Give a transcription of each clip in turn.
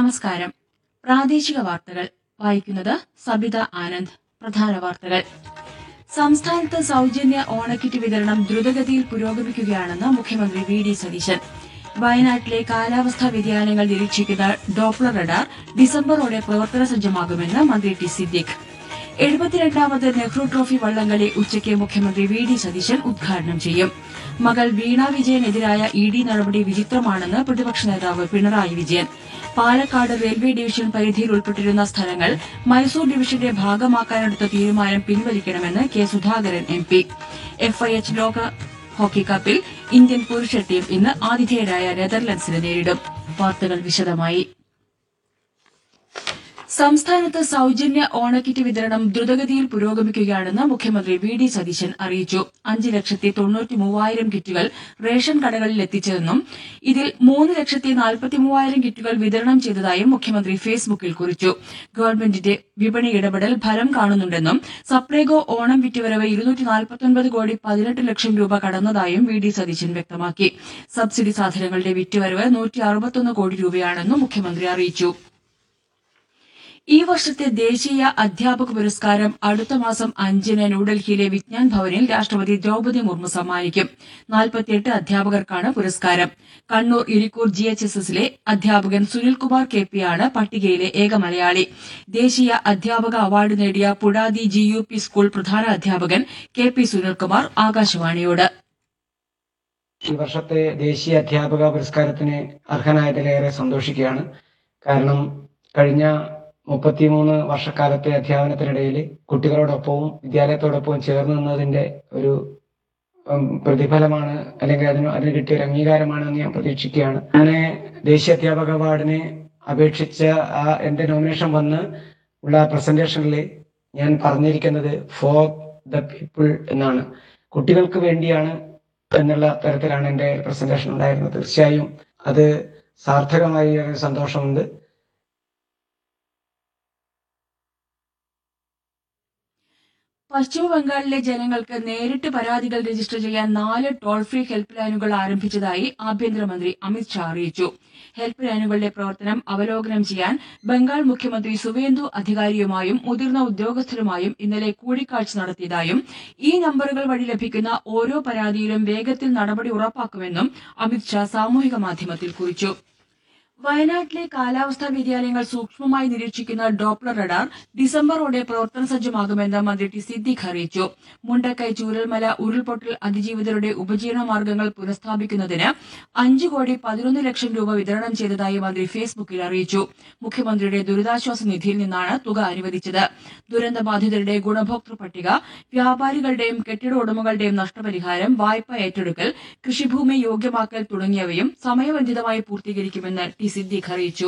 നമസ്കാരം പ്രാദേശിക വാർത്തകൾ വായിക്കുന്നത് സബിത ആനന്ദ് പ്രധാന വാർത്തകൾ സംസ്ഥാനത്ത് സൗജന്യ ഓണക്കിറ്റ് വിതരണം ദ്രുതഗതിയിൽ പുരോഗമിക്കുകയാണെന്ന് മുഖ്യമന്ത്രി വി ഡി സതീശൻ വയനാട്ടിലെ കാലാവസ്ഥാ വ്യതിയാനങ്ങൾ നിരീക്ഷിക്കുന്ന ഡോപ്ലർ റഡാർ ഡിസംബറോടെ പ്രവർത്തന സജ്ജമാകുമെന്ന് മന്ത്രി ടി സിദ്ദിഖ് എഴുപത്തിരണ്ടാമത് നെഹ്റു ട്രോഫി വള്ളംകളി ഉച്ചയ്ക്ക് മുഖ്യമന്ത്രി വി ഡി സതീശൻ ഉദ്ഘാടനം ചെയ്യും മകൾ വീണ വിജയനെതിരായ ഇ ഡി നടപടി വിചിത്രമാണെന്ന് പ്രതിപക്ഷ നേതാവ് പിണറായി വിജയൻ പാലക്കാട് റെയിൽവേ ഡിവിഷൻ പരിധിയിൽ ഉൾപ്പെട്ടിരുന്ന സ്ഥലങ്ങൾ മൈസൂർ ഡിവിഷന്റെ ഭാഗമാക്കാനെടുത്ത തീരുമാനം പിൻവലിക്കണമെന്ന് K Sudhakaran M P FIH ലോക ഹോക്കി കപ്പിൽ ഇന്ത്യൻ പുരുഷ ടീം ഇന്ന് ആതിഥേയരായ നെതർലൻഡ്സിനെ നേരിടും വാർത്തകൾ വിശദമായി സംസ്ഥാനത്ത് സൗജന്യ ഓണക്കിറ്റ് വിതരണം ദ്രുതഗതിയിൽ പുരോഗമിക്കുകയാണെന്ന് മുഖ്യമന്ത്രി വി ഡി സതീശൻ അറിയിച്ചു അഞ്ച് ലക്ഷത്തി തൊണ്ണൂറ്റി മൂവായിരം കിറ്റുകൾ റേഷൻ കടകളിൽ എത്തിച്ചതെന്നും ഇതിൽ മൂന്ന് ലക്ഷത്തി നാൽപ്പത്തി മൂവായിരം കിറ്റുകൾ വിതരണം ചെയ്തതായും മുഖ്യമന്ത്രി ഫേസ്ബുക്കിൽ കുറിച്ചു ഗവൺമെന്റിന്റെ വിപണി ഇടപെടൽ ഫലം കാണുന്നുണ്ടെന്നും സപ്ലൈകോ ഓണം വിറ്റുവരവ് ഇരുന്നൂറ്റി നാൽപ്പത്തൊൻപത് കോടി പതിനെട്ട് ലക്ഷം രൂപ കടന്നതായും വി ഡി സതീശൻ വ്യക്തമാക്കി സബ്സിഡി സാധനങ്ങളുടെ വിറ്റുവരവ് നൂറ്റി അറുപത്തൊന്ന് കോടി രൂപയാണെന്നും മുഖ്യമന്ത്രി അറിയിച്ചു ഈ വർഷത്തെ ദേശീയ അധ്യാപക പുരസ്കാരം അടുത്ത മാസം അഞ്ചിന് ന്യൂഡൽഹിയിലെ വിജ്ഞാൻ ഭവനിൽ രാഷ്ട്രപതി ദ്രൌപദി മുർമു സമ്മാനിക്കും നാൽപ്പത്തിയെട്ട് അധ്യാപകർക്കാണ് പുരസ്കാരം Kannur Irikkur G H S എസിലെ അധ്യാപകൻ സുനിൽകുമാർ കെ പിയാണ് പട്ടികയിലെ ഏക മലയാളി ദേശീയ അധ്യാപക അവാർഡ് നേടിയ Puzhathi G U P school പ്രധാന അധ്യാപകൻ കെ പി സുനിൽകുമാർ ആകാശവാണിയോട് ഈ വർഷത്തെ ദേശീയ അധ്യാപക പുരസ്കാരത്തിന് അർഹനായതിലേറെ സന്തോഷിക്കുകയാണ് കാരണം കഴിഞ്ഞ മുപ്പത്തിമൂന്ന് വർഷക്കാലത്തെ അധ്യാപനത്തിനിടയിൽ കുട്ടികളോടൊപ്പവും വിദ്യാലയത്തോടൊപ്പവും ചേർന്ന് നിന്നതിന്റെ ഒരു ഉം, പ്രതിഫലമാണ് അല്ലെങ്കിൽ അതിന് അതിന് കിട്ടിയ ഒരു അംഗീകാരമാണെന്ന് ഞാൻ പ്രതീക്ഷിക്കുകയാണ് അങ്ങനെ ദേശീയ അധ്യാപക അവാർഡിന് അപേക്ഷിച്ച ആ എന്റെ നോമിനേഷൻ വന്ന് ഉള്ള പ്രസന്റേഷനിൽ ഞാൻ പറഞ്ഞിരിക്കുന്നത് ഫോർ ദ പീപ്പിൾ എന്നാണ് കുട്ടികൾക്ക് വേണ്ടിയാണ് എന്നുള്ള തരത്തിലാണ് എൻ്റെ പ്രസന്റേഷൻ ഉണ്ടായിരുന്നത് തീർച്ചയായും അത് സാർത്ഥകമായി ഒരു സന്തോഷമുണ്ട് പശ്ചിമ ബംഗാളിലെ ജനങ്ങൾക്ക് നേരിട്ട് പരാതികൾ രജിസ്റ്റർ ചെയ്യാൻ നാല് ടോൾ ഫ്രീ ഹെൽപ്പ് ലൈനുകൾ ആരംഭിച്ചതായി ആഭ്യന്തരമന്ത്രി അമിത് ഷാ അറിയിച്ചു ഹെൽപ്പ് ലൈനുകളുടെ പ്രവർത്തനം അവലോകനം ചെയ്യാൻ ബംഗാൾ മുഖ്യമന്ത്രി സുവേന്ദു അധികാരിയുമായും മുതിർന്ന ഉദ്യോഗസ്ഥരുമായും ഇന്നലെ കൂടിക്കാഴ്ച നടത്തിയതായും ഈ നമ്പറുകൾ വഴി ലഭിക്കുന്ന ഓരോ പരാതിയിലും വേഗത്തിൽ നടപടി ഉറപ്പാക്കുമെന്നും അമിത് ഷാ സാമൂഹിക മാധ്യമത്തിൽ കുറിച്ചു വയനാട്ടിലെ കാലാവസ്ഥാ വ്യതിയാനങ്ങൾ സൂക്ഷ്മമായി നിരീക്ഷിക്കുന്ന ഡോപ്ലർ റഡാർ ഡിസംബറോടെ പ്രവർത്തന സജ്ജമാകുമെന്ന് മന്ത്രി ടി സിദ്ദിഖ് അറിയിച്ചു മുണ്ടക്കൈ ചൂരൽമല ഉരുൾപൊട്ടൽ അതിജീവിതരുടെ ഉപജീവന മാർഗങ്ങൾ പുനഃസ്ഥാപിക്കുന്നതിന് അഞ്ചു കോടി പതിനൊന്ന് ലക്ഷം രൂപ വിതരണം ചെയ്തതായി മന്ത്രി ഫേസ്ബുക്കിൽ അറിയിച്ചു മുഖ്യമന്ത്രിയുടെ ദുരിതാശ്വാസ നിധിയിൽ നിന്നാണ് തുക അനുവദിച്ചത് ദുരന്തബാധിതരുടെ ഗുണഭോക്തൃ പട്ടിക വ്യാപാരികളുടെയും കെട്ടിട ഉടമകളുടെയും നഷ്ടപരിഹാരം വായ്പ ഏറ്റെടുക്കൽ കൃഷിഭൂമി യോഗ്യമാക്കൽ തുടങ്ങിയവയും സമയബന്ധിതമായി പൂർത്തീകരിക്കുമെന്ന് ടി സിദ്ദീഖ് അറിയിച്ചു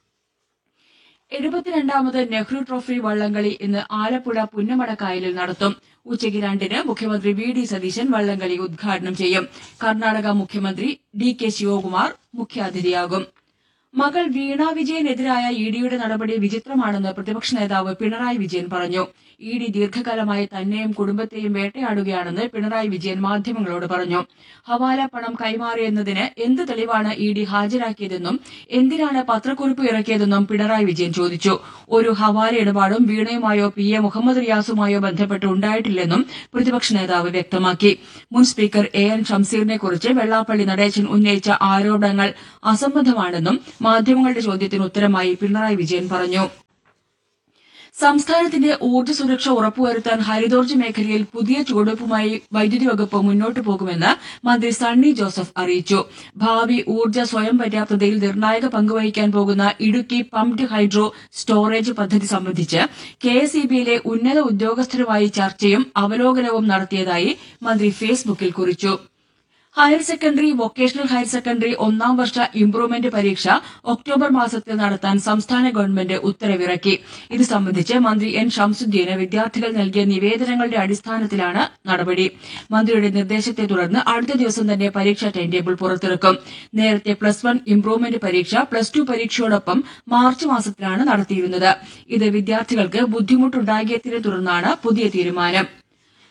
എഴുപത്തിരണ്ടാമത് നെഹ്റു ട്രോഫി വള്ളംകളി ഇന്ന് ആലപ്പുഴ പുന്നമടക്കായലിൽ നടത്തും ഉച്ചയ്ക്ക് രണ്ടിന് മുഖ്യമന്ത്രി വി ഡി സതീശൻ വള്ളംകളി ഉദ്ഘാടനം ചെയ്യും കർണാടക മുഖ്യമന്ത്രി ഡി കെ ശിവകുമാർ മുഖ്യാതിഥിയാകും മകൾ വീണ വിജയനെതിരായ ഇ ഡിയുടെ നടപടി വിചിത്രമാണെന്ന് പ്രതിപക്ഷ നേതാവ് പിണറായി വിജയൻ പറഞ്ഞു ഇ ഡി ദീർഘകാലമായി തന്നെയും കുടുംബത്തെയും വേട്ടയാടുകയാണെന്ന് പിണറായി വിജയൻ മാധ്യമങ്ങളോട് പറഞ്ഞു ഹവാല പണം കൈമാറിയെന്നതിന് എന്ത് തെളിവാണ് ഇ ഡി ഹാജരാക്കിയതെന്നും എന്തിനാണ് പത്രക്കുറിപ്പ് ഇറക്കിയതെന്നും പിണറായി വിജയൻ ചോദിച്ചു ഒരു ഹവാല ഇടപാടും വീണയുമായോ പി എ മുഹമ്മദ് റിയാസുമായോ ബന്ധപ്പെട്ട് ഉണ്ടായിട്ടില്ലെന്നും പ്രതിപക്ഷ നേതാവ് വ്യക്തമാക്കി മുൻ സ്പീക്കർ എ എൻ ഷംസീറിനെ കുറിച്ച് വെള്ളാപ്പള്ളി നടേശൻ ഉന്നയിച്ച ആരോപണങ്ങൾ അസംബന്ധമാണെന്നും മാധ്യമങ്ങളുടെ ചോദ്യത്തിന് ഉത്തരമായി പിണറായി വിജയൻ പറഞ്ഞു സംസ്ഥാനത്തിന്റെ ഊർജ്ജ സുരക്ഷ ഉറപ്പുവരുത്താൻ ഹരിതോർജ്ജ മേഖലയിൽ പുതിയ ചുവടുവയ്പുമായി വൈദ്യുതി വകുപ്പ് മുന്നോട്ടു പോകുമെന്ന് മന്ത്രി സണ്ണി ജോസഫ് അറിയിച്ചു ഭാവി ഊർജ്ജ സ്വയം പര്യാപ്തതയിൽ നിർണായക പങ്കുവഹിക്കാൻ പോകുന്ന ഇടുക്കി പംപ്ഡ് ഹൈഡ്രോ സ്റ്റോറേജ് പദ്ധതി സംബന്ധിച്ച് കെ എസ് ഇ ബിയിലെ ഉന്നത ഉദ്യോഗസ്ഥരുമായി ചർച്ചയും അവലോകനവും നടത്തിയതായി മന്ത്രി ഫേസ്ബുക്കിൽ കുറിച്ചു higher secondary vocational higher secondary ഒന്നാം വർഷ ഇംപ്രൂവ്മെന്റ് പരീക്ഷ ഒക്ടോബർ മാസത്തിൽ നടത്താൻ സംസ്ഥാന ഗവൺമെന്റ് ഉത്തരവിറക്കി ഇത് സംബന്ധിച്ച് മന്ത്രി എൻ ഷംസുദ്ദീന് വിദ്യാർത്ഥികൾ നൽകിയ നിവേദനങ്ങളുടെ അടിസ്ഥാനത്തിലാണ് നടപടി മന്ത്രിയുടെ നിർദ്ദേശത്തെ തുടർന്ന് അടുത്ത ദിവസം തന്നെ പരീക്ഷാ ടൈം ടേബിൾ പുറത്തിറക്കും നേരത്തെ പ്ലസ് വൺ ഇംപ്രൂവ്മെന്റ് പരീക്ഷ പ്ലസ് ടു പരീക്ഷയോടൊപ്പം മാർച്ച് മാസത്തിലാണ് നടത്തിയിരുന്നത് ഇത് വിദ്യാർത്ഥികൾക്ക് ബുദ്ധിമുട്ടുണ്ടാകിയതിനെ തുടർന്നാണ് പുതിയ തീരുമാനം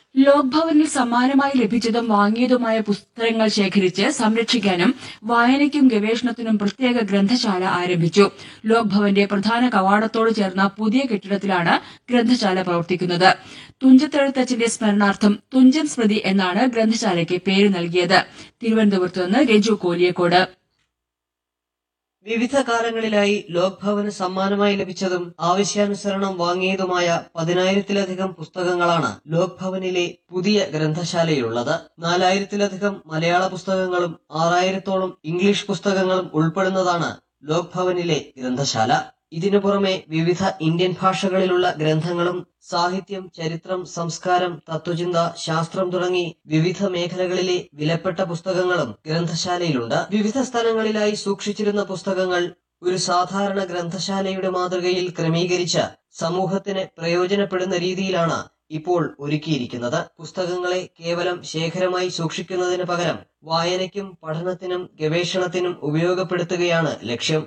ലോക് ഭവനിൽ സമ്മാനമായി ലഭിച്ചതും വാങ്ങിയതുമായ പുസ്തകങ്ങൾ ശേഖരിച്ച് സംരക്ഷിക്കാനും വായനയ്ക്കും ഗവേഷണത്തിനും പ്രത്യേക ഗ്രന്ഥശാല ആരംഭിച്ചു ലോക് ഭവന്റെ പ്രധാന കവാടത്തോട് ചേർന്ന പുതിയ കെട്ടിടത്തിലാണ് ഗ്രന്ഥശാല പ്രവർത്തിക്കുന്നത് തുഞ്ചത്തെഴുത്തച്ഛന്റെ സ്മരണാർത്ഥം തുഞ്ചൻ സ്മൃതി എന്നാണ് ഗ്രന്ഥശാലയ്ക്ക് പേര് നൽകിയത് തിരുവനന്തപുരത്ത് നിന്ന് രജു കോലിയക്കോട് വിവിധ കാലങ്ങളിലായി ലോക് ഭവന് സമ്മാനമായി ലഭിച്ചതും ആവശ്യാനുസരണം വാങ്ങിയതുമായ പതിനായിരത്തിലധികം പുസ്തകങ്ങളാണ് ലോക് ഭവനിലെ പുതിയ ഗ്രന്ഥശാലയിലുള്ളത് നാലായിരത്തിലധികം മലയാള പുസ്തകങ്ങളും ആറായിരത്തോളം ഇംഗ്ലീഷ് പുസ്തകങ്ങളും ഉൾപ്പെടുന്നതാണ് ലോക് ഭവനിലെ ഗ്രന്ഥശാല ഇതിനു പുറമെ വിവിധ ഇന്ത്യൻ ഭാഷകളിലുള്ള ഗ്രന്ഥങ്ങളും സാഹിത്യം ചരിത്രം സംസ്കാരം തത്വചിന്ത ശാസ്ത്രം തുടങ്ങി വിവിധ മേഖലകളിലെ വിലപ്പെട്ട പുസ്തകങ്ങളും ഗ്രന്ഥശാലയിലുണ്ട് വിവിധ സ്ഥലങ്ങളിലായി സൂക്ഷിച്ചിരുന്ന പുസ്തകങ്ങൾ ഒരു സാധാരണ ഗ്രന്ഥശാലയുടെ മാതൃകയിൽ ക്രമീകരിച്ച് സമൂഹത്തിന് പ്രയോജനപ്പെടുന്ന രീതിയിലാണ് ഇപ്പോൾ ഒരുക്കിയിരിക്കുന്നത് പുസ്തകങ്ങളെ കേവലം ശേഖരമായി സൂക്ഷിക്കുന്നതിന് പകരം വായനയ്ക്കും പഠനത്തിനും ഗവേഷണത്തിനും ഉപയോഗപ്പെടുത്തുകയാണ് ലക്ഷ്യം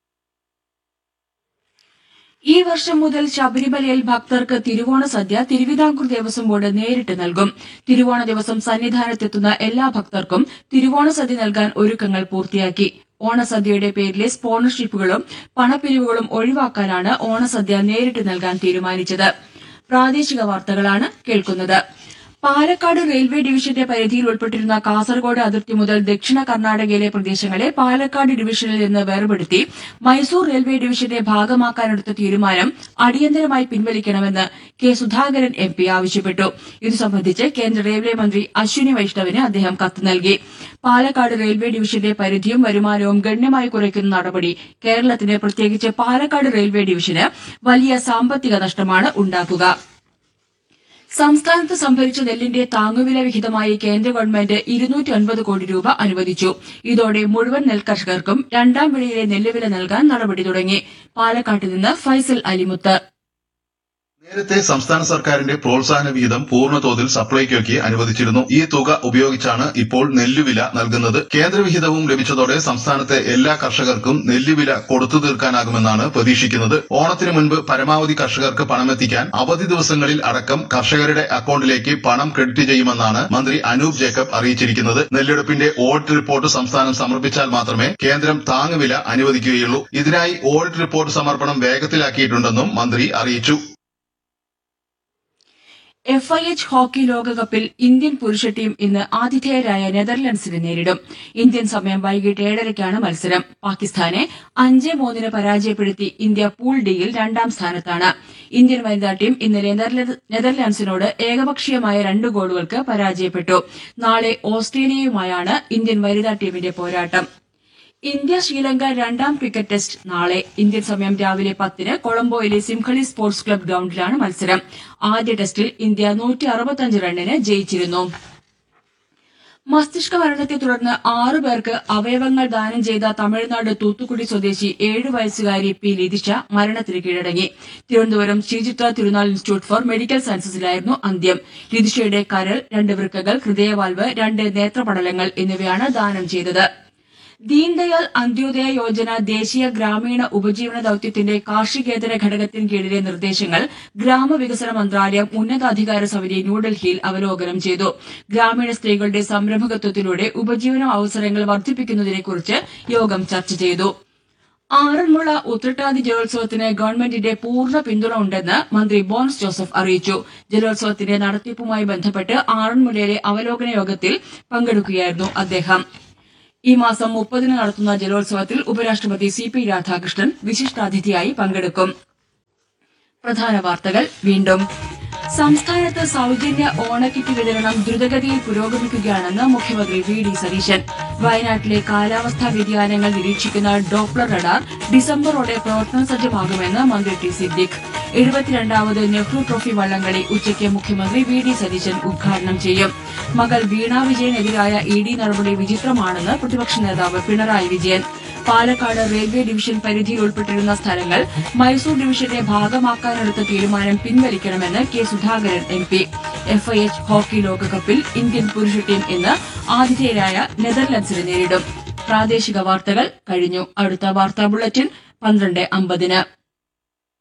ഈ വർഷം മുതൽ ശബരിമലയിൽ ഭക്തർക്ക് തിരുവോണ സദ്യ തിരുവിതാംകൂർ ദേവസ്വം ബോർഡ് നേരിട്ട് നൽകും തിരുവോണ ദിവസം സന്നിധാനത്തെത്തുന്ന എല്ലാ ഭക്തർക്കും തിരുവോണ സദ്യ നൽകാൻ ഒരുക്കങ്ങൾ പൂർത്തിയാക്കി ഓണസദ്യയുടെ പേരിലെ സ്പോൺസർഷിപ്പുകളും പണപ്പിരിവുകളും ഒഴിവാക്കാനാണ് ഓണസദ്യ നേരിട്ട് നൽകാൻ തീരുമാനിച്ചത് പ്രാദേശിക വാർത്തകളാണ് കേൾക്കുന്നത് പാലക്കാട് റെയിൽവേ ഡിവിഷന്റെ പരിധിയിൽ ഉൾപ്പെട്ടിരുന്ന കാസർഗോഡ് അതിർത്തി മുതൽ ദക്ഷിണ കർണാടകയിലെ പ്രദേശങ്ങളെ പാലക്കാട് ഡിവിഷനിൽ നിന്ന് വേർപെടുത്തി മൈസൂർ റെയിൽവേ ഡിവിഷന്റെ ഭാഗമാക്കാനെടുത്ത തീരുമാനം അടിയന്തരമായി പിൻവലിക്കണമെന്ന് കെ സുധാകരൻ എം പി ആവശ്യപ്പെട്ടു ഇതു സംബന്ധിച്ച് കേന്ദ്ര റെയിൽവേ മന്ത്രി അശ്വിനി വൈഷ്ണവിന് അദ്ദേഹം കത്ത് നൽകി പാലക്കാട് റെയിൽവേ ഡിവിഷന്റെ പരിധിയും വരുമാനവും ഗണ്യമായി കുറയ്ക്കുന്ന നടപടി കേരളത്തിന് പ്രത്യേകിച്ച് പാലക്കാട് റെയിൽവേ ഡിവിഷന് വലിയ സാമ്പത്തിക നഷ്ടമാണ് ഉണ്ടാക്കുക സംസ്ഥാനത്ത് സംഭരിച്ച നെല്ലിന്റെ താങ്ങുവില വിഹിതമായി കേന്ദ്ര ഗവൺമെന്റ് ഇരുന്നൂറ്റി ഒൻപത് കോടി രൂപ അനുവദിച്ചു ഇതോടെ മുഴുവൻ നെൽകർഷകർക്കും രണ്ടാം വിളയിലെ നെല്ലുവില നൽകാൻ നടപടി തുടങ്ങി പാലക്കാട്ട് നിന്ന് ഫൈസൽ അലിമുത്ത് നേരത്തെ സംസ്ഥാന സർക്കാരിന്റെ പ്രോത്സാഹന വിഹിതം പൂർണ്ണതോതിൽ സപ്ലൈകോയ്ക്ക് അനുവദിച്ചിരുന്നു ഈ തുക ഉപയോഗിച്ചാണ് ഇപ്പോൾ നെല്ലുവില നൽകുന്നത് കേന്ദ്രവിഹിതവും ലഭിച്ചതോടെ സംസ്ഥാനത്തെ എല്ലാ കർഷകർക്കും നെല്ലുവില കൊടുത്തു തീർക്കാനാകുമെന്നാണ് പ്രതീക്ഷിക്കുന്നത് ഓണത്തിന് മുൻപ് പരമാവധി കർഷകർക്ക് പണമെത്തിക്കാൻ അവധി ദിവസങ്ങളിൽ അടക്കം കർഷകരുടെ അക്കൌണ്ടിലേക്ക് പണം ക്രെഡിറ്റ് ചെയ്യുമെന്നാണ് മന്ത്രി അനൂപ് ജേക്കബ് അറിയിച്ചിരിക്കുന്നത് നെല്ലെടുപ്പിന്റെ ഓഡിറ്റ് റിപ്പോർട്ട് സംസ്ഥാനം സമർപ്പിച്ചാൽ മാത്രമേ കേന്ദ്രം താങ്ങുവില അനുവദിക്കുകയുള്ളൂ ഇതിനായി ഓഡിറ്റ് റിപ്പോർട്ട് സമർപ്പണം വേഗത്തിലാക്കിയിട്ടുണ്ടെന്നും മന്ത്രി അറിയിച്ചു എഫ് ഐ എച്ച് ഹോക്കി ലോകകപ്പിൽ ഇന്ത്യൻ പുരുഷ ടീം ഇന്ന് ആതിഥേയരായ നെതർലൻഡ്സിനെ നേരിടും ഇന്ത്യൻ സമയം വൈകിട്ട് ഏഴരയ്ക്കാണ് മത്സരം പാകിസ്ഥാനെ അഞ്ച് മൂന്നിന് പരാജയപ്പെടുത്തി ഇന്ത്യ പൂൾ ഡിയിൽ രണ്ടാം സ്ഥാനത്താണ് ഇന്ത്യൻ വനിതാ ടീം ഇന്നലെ നെതർല- നെതർലൻഡ്സിനോട് ഏകപക്ഷീയമായ രണ്ട് ഗോളുകൾക്ക് പരാജയപ്പെട്ടു നാളെ ഓസ്ട്രേലിയയുമായാണ് ഇന്ത്യൻ വനിതാ ടീമിന്റെ പോരാട്ടം ഇന്ത്യ ശ്രീലങ്ക രണ്ടാം ക്രിക്കറ്റ് ടെസ്റ്റ് നാളെ ഇന്ത്യൻ സമയം രാവിലെ പത്തിന് കൊളംബോയിലെ സിംഹളി സ്പോർട്സ് ക്ലബ് ഗ്രൌണ്ടിലാണ് മത്സരം ആദ്യ ടെസ്റ്റിൽ ഇന്ത്യ നൂറ്റി അറുപത്തഞ്ച് റണ്ണിന് ജയിച്ചിരുന്നു മസ്തിഷ്ക മരണത്തെ തുടർന്ന് ആറു പേർക്ക് അവയവങ്ങൾ ദാനം ചെയ്ത തമിഴ്നാട് തൂത്തുക്കുടി സ്വദേശി ഏഴു വയസ്സുകാരി പി ലിതിഷ മരണത്തിന് കീഴടങ്ങി തിരുവനന്തപുരം ശ്രീചിത്ര തിരുനാൾ ഇൻസ്റ്റിറ്റ്യൂട്ട് ഫോർ മെഡിക്കൽ സയൻസസിലായിരുന്നു അന്ത്യം ലിതിഷയുടെ കരൾ രണ്ട് വൃക്കകൾ ഹൃദയവാൽവ് രണ്ട് നേത്രപടലങ്ങൾ എന്നിവയാണ് ദാനം ചെയ്തത് ദീൻദയാൽ അന്ത്യോദയ യോജന ദേശീയ ഗ്രാമീണ ഉപജീവന ദൌത്യത്തിന്റെ കാർഷികേതര ഘടകത്തിന് കീഴിലെ നിർദ്ദേശങ്ങൾ ഗ്രാമവികസന മന്ത്രാലയം ഉന്നതാധികാര സമിതി ന്യൂഡൽഹിയിൽ അവലോകനം ചെയ്തു ഗ്രാമീണ സ്ത്രീകളുടെ സംരംഭകത്വത്തിലൂടെ ഉപജീവന അവസരങ്ങൾ വർദ്ധിപ്പിക്കുന്നതിനെക്കുറിച്ച് യോഗം ചർച്ച ചെയ്തു ആറന്മുള ഉത്രട്ടാതി ജലോത്സവത്തിന് ഗവൺമെന്റിന്റെ പൂർണ്ണ പിന്തുണ ഉണ്ടെന്ന് മന്ത്രി ബോൺസ് ജോസഫ് അറിയിച്ചു ജലോത്സവത്തിന്റെ നടത്തിപ്പുമായി ബന്ധപ്പെട്ട് ആറന്മുളയിലെ അവലോകന യോഗത്തിൽ പങ്കെടുക്കുകയായിരുന്നു അദ്ദേഹം ഈ മാസം മുപ്പതിന് നടത്തുന്ന ജലോത്സവത്തിൽ ഉപരാഷ്ട്രപതി സി പി രാധാകൃഷ്ണൻ വിശിഷ്ടാതിഥിയായി പങ്കെടുക്കും പ്രധാന വാർത്തകൾ വീണ്ടും സംസ്ഥാനത്ത് സൗജന്യ ഓണക്കിറ്റ് വിതരണം ദ്രുതഗതിയിൽ പുരോഗമിക്കുകയാണെന്ന് മുഖ്യമന്ത്രി വി ഡി സതീശൻ വയനാട്ടിലെ കാലാവസ്ഥാ വ്യതിയാനങ്ങൾ നിരീക്ഷിക്കുന്ന ഡോപ്ലർ റഡാർ ഡിസംബറോടെ പ്രവർത്തന സജ്ജമാകുമെന്ന് മന്ത്രി ടി സിദ്ദിഖ് എഴുപത്തിരണ്ടാമത് നെഹ്റു ട്രോഫി വള്ളംകളി ഉച്ചയ്ക്ക് മുഖ്യമന്ത്രി വി ഡി സതീശൻ ഉദ്ഘാടനം ചെയ്യും മകൾ വീണ വിജയനെതിരായ ഇ ഡി നടപടി വിചിത്രമാണെന്ന് പ്രതിപക്ഷ നേതാവ് പിണറായി വിജയൻ പാലക്കാട് റെയിൽവേ ഡിവിഷൻ പരിധിയിൽ ഉൾപ്പെട്ടിരുന്ന സ്ഥലങ്ങൾ മൈസൂർ ഡിവിഷന്റെ ഭാഗമാക്കാനെടുത്ത തീരുമാനം പിൻവലിക്കണമെന്ന് K Sudhakaran M P FIH hockey ലോകകപ്പിൽ ഇന്ത്യൻ പുരുഷ ടീം ഇന്ന് ആതിഥേയരായ നെതർലൻഡ്സിനെ നേരിടും പ്രാദേശിക വാർത്തകൾ കഴിഞ്ഞു അടുത്ത വാർത്താ ബുള്ളറ്റിൻ പന്ത്രണ്ട് അമ്പതിന്